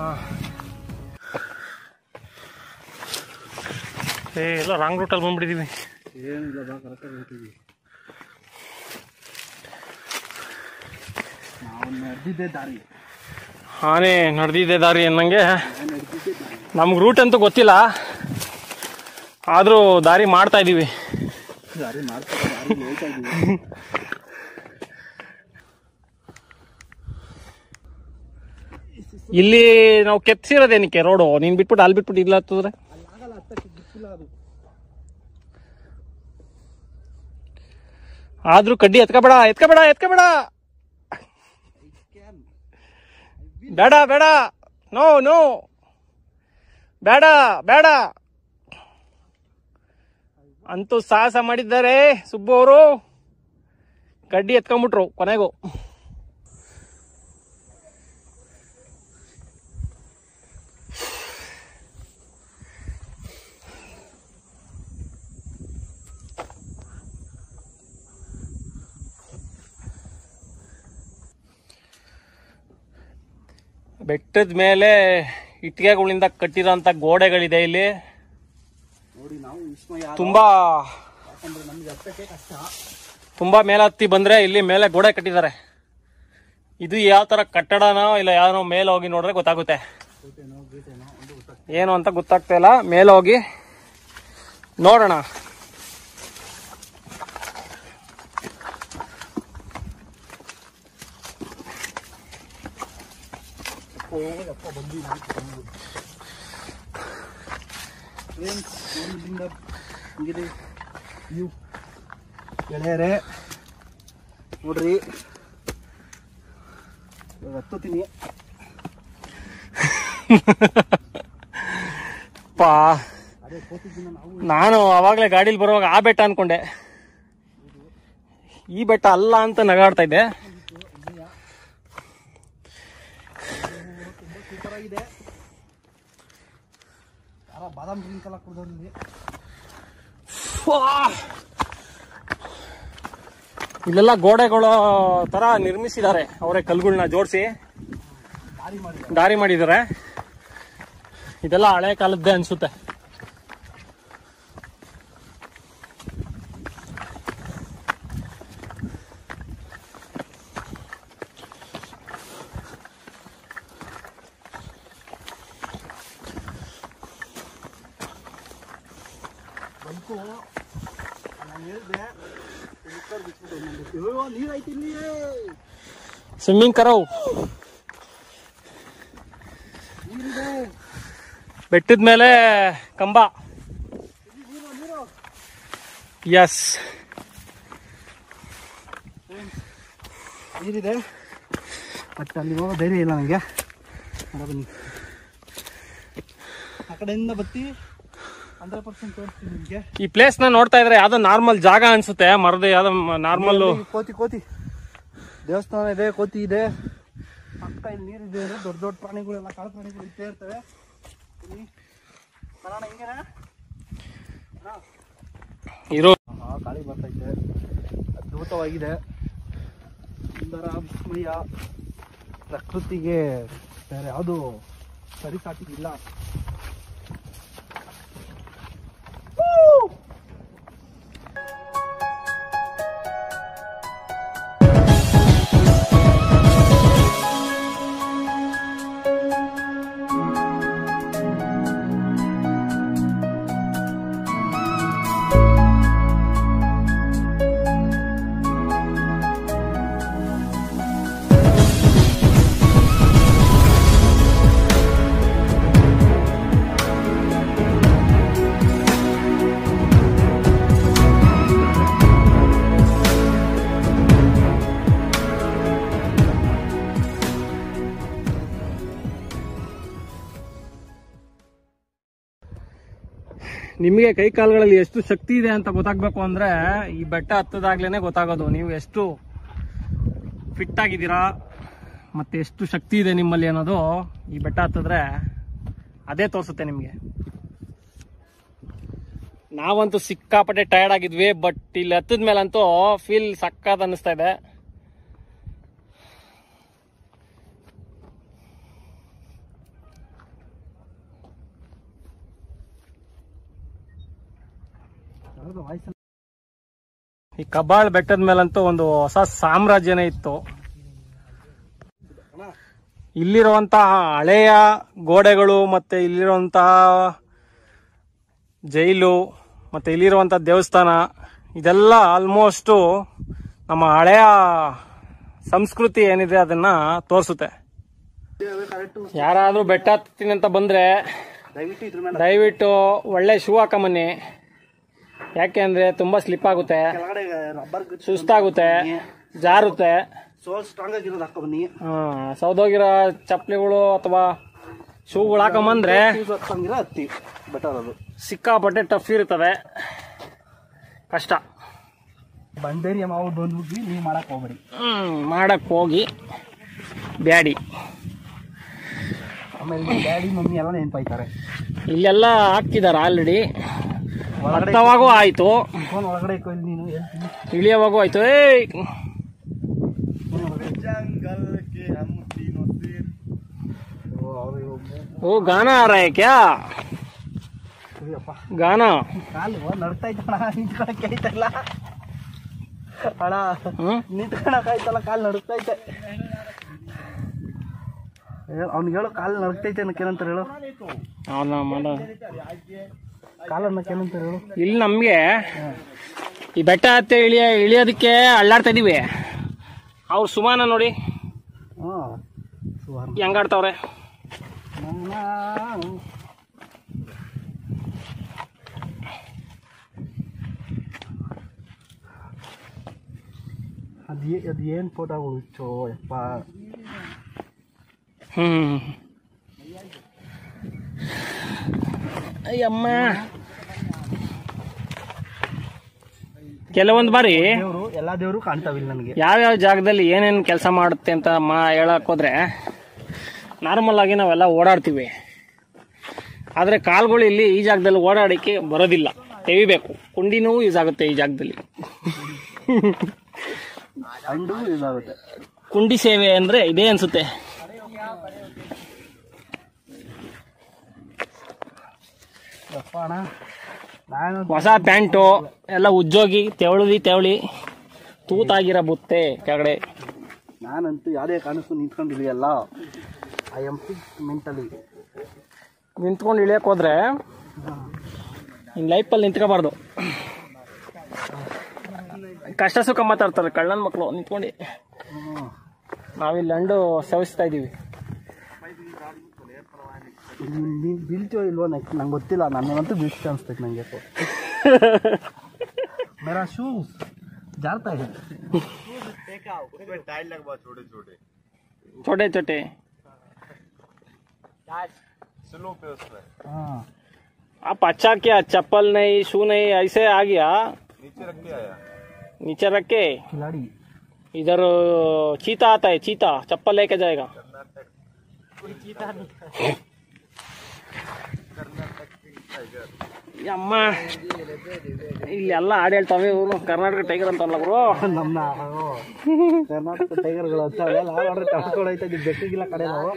ಏ ಎಲ್ಲ ರಾಂಗ್ ರೂಟಲ್ಲಿ ಬಂದ್ಬಿಟ್ಟಿದ್ದೀವಿ ಏನಿಲ್ಲ ಬಾ ಕರೆಕ್ಟಾಗಿ ಹೇಳ್ತೀವಿ ನಾವು ನಡೆದಿದ್ದೆ ದಾರಿ ಆನೆ ನಡೆದಿದ್ದೆ ದಾರಿ ಅನ್ನಂಗೆ ನಾನು ನಡೆದಿದ್ದೆ ದಾರಿ ನಮ್ಗೆ ರೂಟ್ ಅಂತೂ ಗೊತ್ತಿಲ್ಲ ಆದರೂ ದಾರಿ ಮಾಡ್ತಾ ಇದ್ದೀವಿ ದಾರಿ ಮಾಡ್ತಾರೆ ದಾರಿ ಹೇಳ್ತಾ ಇದ್ದೀವಿ ಇಲ್ಲಿ ನಾವು ಕೆತ್ತಿರೋದೇನಕ್ಕೆ ರೋಡು ನೀನು ಬಿಟ್ಬಿಟ್ಟು ಅಲ್ಲಿ ಬಿಟ್ಬಿಟ್ಟು ಇಲ್ಲ ಹತ್ತಿದ್ರೆ ಅಲ್ಲಿ ಆಗಲ್ಲ ಹತ್ತಕ್ಕೆ ಗೊತ್ತಿಲ್ಲ ಅದು ಆದ್ರೂ ಕಡ್ಡಿ ಎತ್ಕೋಬೇಡ ಎತ್ಕೋಬೇಡ ಎತ್ಕೋಬೇಡ ಬೇಡ ಬೇಡ ನೋ ನೋ ಬೇಡ ಬೇಡ ಅಂತೂ ಸಾಹಸ ಮಾಡಿದ್ದಾರೆ ಸುಬ್ಬು ಅವರು ಕಡ್ಡಿ ಎತ್ಕೊಂಡ್ಬಿಟ್ರು ಕೊನೆಗೂ ಬೆಟ್ಟದ ಮೇಲೆ ಇಟ್ಟಿಗೆಗಳಿಂದ ಕಟ್ಟಿರೋಂಥ ಗೋಡೆಗಳಿದೆ ಇಲ್ಲಿ ನೋಡಿ ನಾವು ವಿಸ್ಮಯ ತುಂಬಾ ಯಾಕಂದ್ರೆ ನಮ್ಗೆ ಹತ್ತಕ್ಕೆ ಕಷ್ಟ ತುಂಬಾ ಮೇಲತ್ತಿ ಬಂದ್ರೆ ಇಲ್ಲಿ ಮೇಲೆ ಗೋಡೆ ಕಟ್ಟಿದ್ದಾರೆ ಇದು ಯಾವ ತರ ಕಟ್ಟಡನೋ ಇಲ್ಲ ಯಾವನೋ ಮೇಲೆ ಹೋಗಿ ನೋಡಿದ್ರೆ ಗೊತ್ತಾಗುತ್ತೆ ಕೋಟೆನೋ ಗೀಟೆನೋ ಒಂದು ಗೊತ್ತಾಗ್ತದೆ ಏನು ಅಂತ ಗೊತ್ತಾಗ್ತಾ ಇಲ್ಲ ಮೇಲೆ ಹೋಗಿ ನೋಡೋಣ ಹೋಗಪ್ಪ ಬಂದು ಫ್ರೆಂಡ್ಸ್ ಇಲ್ಲಿಂದ ಹಿಂಗಿದೆ ವ್ಯೂ ಗೆಳೆಯರೇ ನೋಡ್ರಿ ಇವಾಗ ಹತ್ತುತ್ತೀನಿ ಪಾ ಅದೇ ಕೂತಿದ್ದೀನಿ ನಾವು ನಾನು ಅವಾಗಲೇ ಗಾಡೀಲಿ ಬರುವಾಗ ಆ ಬೆಟ್ಟ ಅನ್ಕೊಂಡೆ ಈ ಬೆಟ್ಟ ಅಲ್ಲ ಅಂತ ನಗಾಡ್ತಾ ಇದ್ದೆ ತುಂಬ ಸೂಪರ್ ಆಗಿದೆ ಯಾರ ಬಾದಾಮ್ ಡ್ರಿಂಕ್ ಎಲ್ಲ ಕುಡ್ದವ್ರಲ್ಲಿ ಇಲ್ಲೆಲ್ಲ ಗೋಡೆಗಳು ತರ ನಿರ್ಮಿಸಿದ್ದಾರೆ ಅವರೇ ಕಲ್ಗಳನ್ನ ಜೋಡಿಸಿ ದಾರಿ ಮಾಡಿ ದಾರಿ ಮಾಡಿದ್ದಾರೆ ಇದೆಲ್ಲ ಹಳೆ ಕಾಲದ್ದೇ ಅನ್ಸುತ್ತೆ ಬಂತು ನಾನು ಹೇಳಿದೆ ಮುಕ್ಕರ್ ಬಿಟ್ಬಿಟ್ಟು ನಂದು ಅಯ್ಯೋ ನೀರು ಐತಿ ಇಲ್ಲಿ ಸ್ವಿಮ್ಮಿಂಗ್ ಕರವು ನೀರಿದೆ ಬೆಟ್ಟದ ಮೇಲೆ ಕಂಬ ನೀರು ನೀರು ಎಸ್ ನೀರಿದೆ ಬಟ್ ಅಲ್ಲಿ ಹೋಗೋ ಧೈರ್ಯ ಇಲ್ಲ ನನಗೆ ನೋಡ ಬನ್ನಿ ಆ ಕಡೆಯಿಂದ ಬತ್ತಿ ಹಂಡ್ರೆಡ್ ಪರ್ಸೆಂಟ್ ತೋರಿಸ್ತೀನಿ ನಿಮಗೆ ಈ ಪ್ಲೇಸ್ ನ ನೋಡ್ತಾ ಇದ್ರೆ ಯಾವ್ದೋ ನಾರ್ಮಲ್ ಜಾಗ ಅನ್ಸುತ್ತೆ ಮರದ ಯಾವ್ದೋ ನಾರ್ಮಲ್ ಕೋತಿ ಕೋತಿ ದೇವಸ್ಥಾನ ಇದೆ ಕೋತಿ ಇದೆ ಪಕ್ಕ ಇಲ್ಲಿ ನೀರಿದೆ ಅಂದ್ರೆ ದೊಡ್ಡ ದೊಡ್ಡ ಪ್ರಾಣಿಗಳೆಲ್ಲ ಕಾಡು ಪ್ರಾಣಿಗಳು ಇದ್ದೇ ಇರ್ತವೆ ಇಲ್ಲಿ ಬರೋಣ ಹಿಂಗೇನಾ ಇರೋ ಆ ಗಾಳಿ ಬರ್ತೈತೆ ಅದ್ಭುತವಾಗಿದೆ ಸುಂದರ ವಿಸ್ಮಯ ಪ್ರಕೃತಿಗೆ ಬೇರೆ ಯಾವುದು ಸರಿಸಾಟಿಗಿಲ್ಲ ನಿಮಗೆ ಕೈ ಕಾಲುಗಳಲ್ಲಿ ಎಷ್ಟು ಶಕ್ತಿ ಇದೆ ಅಂತ ಗೊತ್ತಾಗ್ಬೇಕು ಅಂದ್ರೆ ಈ ಬೆಟ್ಟ ಹತ್ತದಾಗ್ಲೇನೆ ಗೊತ್ತಾಗೋದು ನೀವು ಎಷ್ಟು ಫಿಟ್ ಆಗಿದ್ದೀರಾ ಮತ್ತೆ ಎಷ್ಟು ಶಕ್ತಿ ಇದೆ ನಿಮ್ಮಲ್ಲಿ ಅನ್ನೋದು ಈ ಬೆಟ್ಟ ಹತ್ತಿದ್ರೆ ಅದೇ ತೋರಿಸುತ್ತೆ ನಿಮಗೆ ನಾವಂತೂ ಸಿಕ್ಕಾಪಟ್ಟೆ ಟಯರ್ಡ್ ಆಗಿದ್ವಿ ಬಟ್ ಇಲ್ಲಿ ಹತ್ತದ ಮೇಲಂತೂ ಫೀಲ್ ಸಕ್ಕತ್ ಅನ್ನಿಸ್ತಾ ಇದೆ ಯಾರ್ದೋ ವಾಯ್ಸ್ ಈ ಕಬ್ಬಾಳ್ ಬೆಟ್ಟದ ಮೇಲಂತೂ ಒಂದು ಹೊಸ ಸಾಮ್ರಾಜ್ಯನೇ ಇತ್ತು ಇಲ್ಲಿರುವಂತಹ ಹಳೆಯ ಗೋಡೆಗಳು ಮತ್ತೆ ಇಲ್ಲಿರುವಂತಹ ಜೈಲು ಮತ್ತೆ ಇಲ್ಲಿರುವಂತಹ ದೇವಸ್ಥಾನ ಇದೆಲ್ಲ ಆಲ್ಮೋಸ್ಟ್ ನಮ್ಮ ಹಳೆಯ ಸಂಸ್ಕೃತಿ ಏನಿದೆ ಅದನ್ನ ತೋರಿಸುತ್ತೆ ಕರೆಕ್ಟು ಯಾರಾದ್ರೂ ಬೆಟ್ಟ ಹತ್ತೀನಿ ಅಂತ ಬಂದ್ರೆ ದಯವಿಟ್ಟು ಇದ್ರ ಮೇಲೆ ದಯವಿಟ್ಟು ಒಳ್ಳೆ ಶೂ ಹಾಕೊಂಬನ್ನಿ ಯಾಕೆ ಅಂದ್ರೆ ತುಂಬಾ ಸ್ಲಿಪ್ ಆಗುತ್ತೆ ಕೆಳಗಡೆ ರಬ್ಬರ್ ಸುಸ್ತಾಗುತ್ತೆ ಜಾರುತ್ತೆ ಸೋಲ್ ಸ್ಟ್ರಾಂಗ್ ಆಗಿರೋದು ಹಾಕೋ ಬನ್ನಿ ಆ, ಸೌದೋಗಿರೋ ಚಪ್ಪಲಿಗಳು ಅಥವಾ ಶೂಗಳು ಹಾಕೊಂಬಂದ್ರೆ ಶೂಸ್ ಹಾಕಂಗಿರೋ ಹತ್ತಿ ಬೆಟರ್ ಅದು ಸಿಕ್ಕಾಪಟ್ಟೆ ಟಫ್ ಇರ್ತದೆ ಕಷ್ಟ ಬಂಡೇರಿಯ ಮಾವು ಬಂದ್ಬಿಟ್ಟು ನೀವು ಮಾಡಕ್ ಹೋಗ್ಬೇಡಿ ಹ್ಮ್ ಮಾಡಕ್ ಹೋಗಿ ಬ್ಯಾಡಿ ಆಮೇಲೆ ಡ್ಯಾಡಿ ಮಮ್ಮಿ ಎಲ್ಲ ನೆನ್ಪಾಯ್ತಾರೆ ಇಲ್ಲೆಲ್ಲ ಹಾಕ್ತಿದಾರ ಆಲ್ರೆಡಿ ಒಳಗಡೆ ಹತ್ತವಾಗೂ ಆಯ್ತು ಫೋನ್ ಒಳಗಡೆ ಇಕ್ಕೋ ಇಲ್ಲಿ ನೀನು ಹೇಳ್ತೀನಿ ಇಳಿಯೋವಾಗೂ ಆಯ್ತು ಏಯ್ जंगल के हम तीनों सिर ओ और ಓ ಗಾನ ಆ ರहा है क्या ಅಪ್ಪ ಗಾನ ಕಾಲು ನಡ್ತಾ ಇದ್ದಣ ನಿಂತ್ಕೊಳಕ್ ಐತಲ್ಲ ಅಣ್ಣ ಹ್ಮ್ ನಿಂತ್ಕೊಳಕ್ ಆಯ್ತಲ್ಲ ಕಾಲು ನಡುಕ್ತಾ ಐತೆ ಅವ್ನಿಗೆ ಹೇಳು ಕಾಲು ನಡುಕ್ತೈತೆ ಅನ್ನಕ್ಕೆ ಏನಂತಾರೆ ಹೇಳು ಅವನ ಮಾಡ ಕಾಲು ಅನ್ನಕ್ಕೆ ಏನಂತಾರೆ ಹೇಳು ಇಲ್ಲಿ ನಮ್ಗೆ ಈ ಬೆಟ್ಟ ಹತ್ತಿ ಇಳಿಯ ಇಳಿಯೋದಕ್ಕೆ ಅಳ್ಳಾಡ್ತಾ ಇದೀವಿ ಅವ್ರು ಸುಮಾನ ನೋಡಿ ಹಾಂ ಸುವರ್ಣ ಹೆಂಗಾಡ್ತಾವ್ರೆ ಅದೇ ಅದು ಏನು ಫೋಟೋಗಳು ಚೋ ಯಪ್ಪ ಹ್ಮ್ ಅಯ್ಯಮ್ಮ ಕೆಲವೊಂದು ಬಾರಿ ದೇವರು ಎಲ್ಲ ದೇವರು ಕಾಣ್ತಾವಿಲ್ಲ ನನಗೆ ಯಾವ್ಯಾವ ಜಾಗದಲ್ಲಿ ಏನೇನು ಕೆಲಸ ಮಾಡುತ್ತೆ ಅಂತ ಮಾ ಹೇಳಕ್ ಹೋದ್ರೆ ನಾರ್ಮಲ್ ಆಗಿ ನಾವೆಲ್ಲ ಓಡಾಡ್ತೀವಿ ಆದರೆ ಕಾಲ್ಗಳು ಇಲ್ಲಿ ಈ ಜಾಗದಲ್ಲಿ ಓಡಾಡಕ್ಕೆ ಬರೋದಿಲ್ಲ ತೆಗಿಬೇಕು ಕುಂಡಿನೂ ಯೂಸ್ ಆಗುತ್ತೆ ಈ ಜಾಗದಲ್ಲಿ ಅಂಡು ಇದಾಗುತ್ತೆ ಕುಂಡಿ ಸೇವೆ ಅಂದ್ರೆ ಇದೇ ಅನ್ಸುತ್ತೆ ಯಪ್ಪ ಅಣ್ಣ ನಾನು ಹೊಸ ಪ್ಯಾಂಟು ಎಲ್ಲ ಉಜ್ಜೋಗಿ ತೆವಳಿ ತೆವಳಿ ತೂತಾಗಿರೋ ಬುತ್ತೆ ಕೆಳಗಡೆ ನಾನಂತೂ ಯಾವುದೇ ಕಾರಣಕ್ಕೂ ನಿಂತ್ಕೊಂಡಿದೆಯಲ್ಲ ಐ ಎಮ್ ಫಿಕ್ಸ್ ಮೆಂಟಲಿ ನಿಂತ್ಕೊಂಡು ಇಳಿಯಕ್ ಹೋದ್ರೆ ಇನ್ ಲೈಫಲ್ಲಿ ನಿಂತ್ಕೋಬಾರ್ದು ಕಷ್ಟ ಸುಖ ಮಾತಾಡ್ತಾರೆ ಕಳ್ಳನ ಮಕ್ಕಳು ನಿಂತ್ಕೊಂಡು ನಾವಿಲ್ಲಿ ಹಂಡು ಸವಿಸ್ತಾ ಇದೀವಿ ನೀನು ಬೀಳ್ತೀವೋ ಇಲ್ವೋ ನೆಕ್ಸ್ಟ್ ನಂಗೆ ಗೊತ್ತಿಲ್ಲ ನನಗಂತೂ ಬೀಳ್ತೀವಿ ಅನ್ಸ್ತೈತೆ ನನಗೆ ಮೇರಾ ಶೂಸ್ ಜಾರ್ತಾ ಇದೆ छोटे छोटे ಹಾಂ आप अच्छा क्या चप्पल नहीं शू नहीं ऐसे आ गया नीचे रख के खिलाड़ी इधर चीता आता है चीता चप्पल लेके जाएगा ಈ ಅಮ್ಮ ಇಲ್ಲಿ ಎಲ್ಲ ಹಾಡು ಹೇಳ್ತಾವೆ ಇವ್ರು ಕರ್ನಾಟಕ ಟೈಗರ್ ಅಂತ ಅಲ್ಲ ಗುರು ನಮ್ಮ ಕರ್ನಾಟಕ ಟೈಗರ್ಗಳು ಅಂತ ಅವೆಲ್ಲ ಆಡ್ರೆ ತಪ್ಸ್ಕೊಳೈತೆ ಇದು ಬೆಕ್ಕಿಗಿಲ್ಲ ಕಡೆ ನಾವು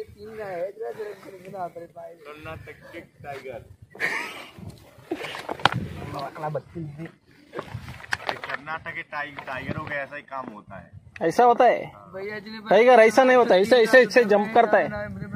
ಮಕ್ಕಳ ಬರ್ತೀನಿ कर्नाटक के टाइगर टाइगरों का ऐसा ही काम होता है ऐसा होता है टाइगर ऐसा नहीं होता ऐसे ऐसे ऐसे जंप करता है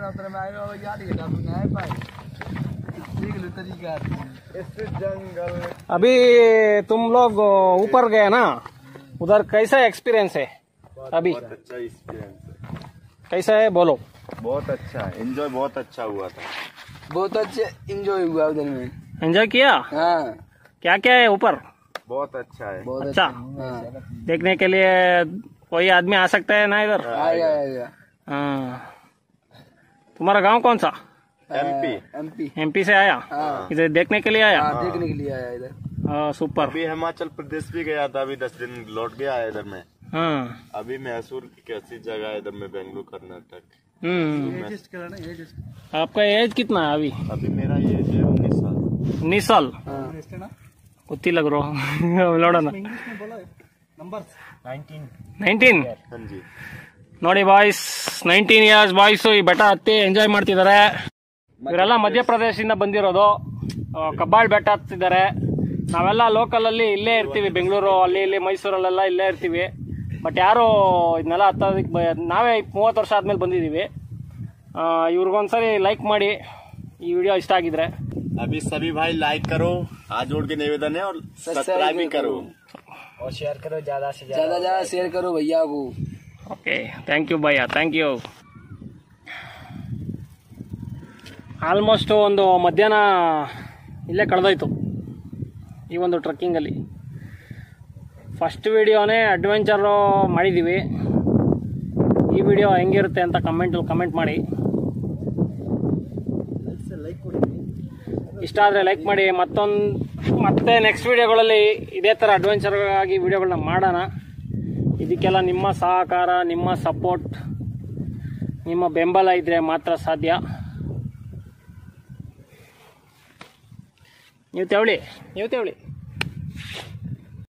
जंगल अभी तुम लोग ऊपर गए ना उधर कैसा एक्सपीरियंस है अभी बहुत अच्छा एक्सपीरियंस है कैसा है बोलो बहुत अच्छा है एंजॉय बहुत अच्छा हुआ था बहुत अच्छे इंजॉय हुआ उधर में एंजॉय किया हाँ क्या क्या है ऊपर बहुत अच्छा है बहुत अच्छा हाँ देखने के लिए कोई आदमी आ सकता है ना इधर आएगा आएगा हाँ तुम्हारा गांव कौन सा एमपी एमपी एमपी से आया हाँ इधर देखने के लिए आया हाँ देखने के लिए आया इधर हाँ, सुपर अभी हिमाचल प्रदेश भी गया था अभी दस दिन लौट गया है इधर में हाँ अभी मैसूर की कैसी जगह है इधर में बेंगलुरु कर्नाटक हम्म आपका एज कितना है अभी अभी मेरा ये है उन्नीस साल उन्नीस साल हाँ ಗೊತ್ತಿಲ್ಲ ಗುರು ನೋಡೋಣ ನಂಬರ್ಸ್ ನೈನ್ಟೀನ್ हाँ जी ನೋಡಿ ಬಾಯ್ಸ್ ನೈನ್ಟೀನ್ ಇಯರ್ಸ್ ಬಾಯ್ಸ್ ಈ ಬೆಟ್ಟ ಹತ್ತಿ ಎಂಜಾಯ್ ಮಾಡ್ತಿದ್ದಾರೆ ಇವರೆಲ್ಲ ಮಧ್ಯಪ್ರದೇಶದಿಂದ ಬಂದಿರೋದು ಆ, ಕಬ್ಬಾಳ್ ಬೆಟ್ಟ ಹತ್ತಿದ್ದಾರೆ ನಾವೆಲ್ಲ ಲೋಕಲಲ್ಲಿ ಇಲ್ಲೇ ಇರ್ತೀವಿ ಬೆಂಗಳೂರು ಅಲ್ಲಿ ಇಲ್ಲಿ ಮೈಸೂರಲ್ಲೆಲ್ಲ ಇಲ್ಲೇ ಇರ್ತೀವಿ ಬಟ್ ಯಾರು ಇದನ್ನೆಲ್ಲ ಹತ್ತೋದಕ್ಕೆ ಬ ನಾವೇ ಮೂವತ್ತು ವರ್ಷ ಆದಮೇಲೆ ಬಂದಿದ್ದೀವಿ ಆ, ಇವ್ರಿಗೊಂದ್ಸರಿ ಲೈಕ್ ಮಾಡಿ ಈ ವಿಡಿಯೋ ಇಷ್ಟ ಆಗಿದ್ರೆ अभी सभी भाई लाइक करो हाथ जोड़ के निवेदन है और सब्सक्राइब भी करो और शेयर करो ज्यादा से ज्यादा ज्यादा ज्यादा शेयर करो भैया को ಓಕೆ ಥ್ಯಾಂಕ್ ಯು ಭಯ್ಯ ಥ್ಯಾಂಕ್ ಯು ಆಲ್ಮೋಸ್ಟ್ ಒಂದು ಮಧ್ಯಾಹ್ನ ಇಲ್ಲೇ ಕಳೆದೋಯ್ತು ಈ ಒಂದು ಟ್ರಕ್ಕಿಂಗಲ್ಲಿ ಫಸ್ಟ್ ವಿಡಿಯೋನೇ ಅಡ್ವೆಂಚರು ಮಾಡಿದ್ದೀವಿ ಈ ವಿಡಿಯೋ ಹೆಂಗಿರುತ್ತೆ ಅಂತ ಕಮೆಂಟಲ್ಲಿ ಕಮೆಂಟ್ ಮಾಡಿ ಇಷ್ಟ ಆದರೆ ಲೈಕ್ ಮಾಡಿ ಮತ್ತೊಂದು ಮತ್ತೆ ನೆಕ್ಸ್ಟ್ ವಿಡಿಯೋಗಳಲ್ಲಿ ಇದೇ ಥರ ಅಡ್ವೆಂಚರ್ ಆಗಿ ವಿಡಿಯೋಗಳನ್ನ ಮಾಡೋಣ ಇದಕ್ಕೆಲ್ಲ ನಿಮ್ಮ ಸಹಕಾರ ನಿಮ್ಮ ಸಪೋರ್ಟ್ ನಿಮ್ಮ ಬೆಂಬಲ ಇದ್ದರೆ ಮಾತ್ರ ಸಾಧ್ಯ ನೀವು ತೆವಳಿ ನೀವು ತೆವಳಿ